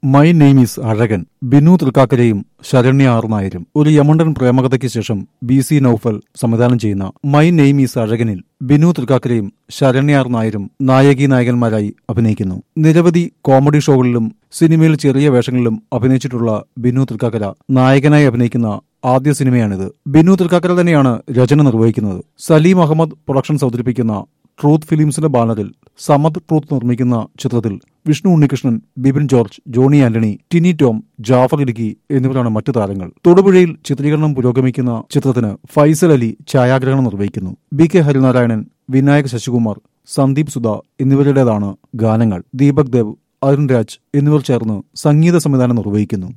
my name is Azhakan Binu തൃക്കാക്കരയും Saranya R നായരും ഒരു യമണ്ടൻ പ്രേമകഥയ്ക്ക് ശേഷം ബി സി നൌഫൽ സംവിധാനം ചെയ്യുന്ന മൈ നെയിം ഈസ് അഴകനിൽ ബിനു തൃക്കാക്കരയും ശരണ്യ ആർ നായരും നായകി നായകന്മാരായി അഭിനയിക്കുന്നു നിരവധി കോമഡി ഷോകളിലും സിനിമയിൽ ചെറിയ വേഷങ്ങളിലും അഭിനയിച്ചിട്ടുള്ള ബിനു തൃക്കാക്കര നായകനായി അഭിനയിക്കുന്ന ആദ്യ സിനിമയാണിത് ബിനു തൃക്കാക്കര തന്നെയാണ് രചന നിർവഹിക്കുന്നത് സലീം അഹമ്മദ് പ്രൊഡക്ഷൻസ് അവതരിപ്പിക്കുന്ന ട്രൂത്ത് ഫിലിംസിന്റെ ബാനറിൽ സമദ് ട്രൂത്ത് നിർമ്മിക്കുന്ന ചിത്രത്തിൽ Vishnu Unnikrishnan Bipin George Johny Antony Tini Tom Jaffar Idukki എന്നിവരാണ് മറ്റു താരങ്ങൾ തൊടുപുഴയിൽ ചിത്രീകരണം പുരോഗമിക്കുന്ന ചിത്രത്തിന് ഫൈസൽ അലി ഛായാഗ്രഹണം നിർവഹിക്കുന്നു ബി കെ ഹരിനാരായണൻ വിനായക് ശശികുമാർ സന്ദീപ് സുധ എന്നിവരുടേതാണ് ഗാനങ്ങൾ ദീപക് ദേവ് അരുൺ രാജ് എന്നിവർ ചേർന്ന് സംഗീത സംവിധാനം നിർവഹിക്കുന്നു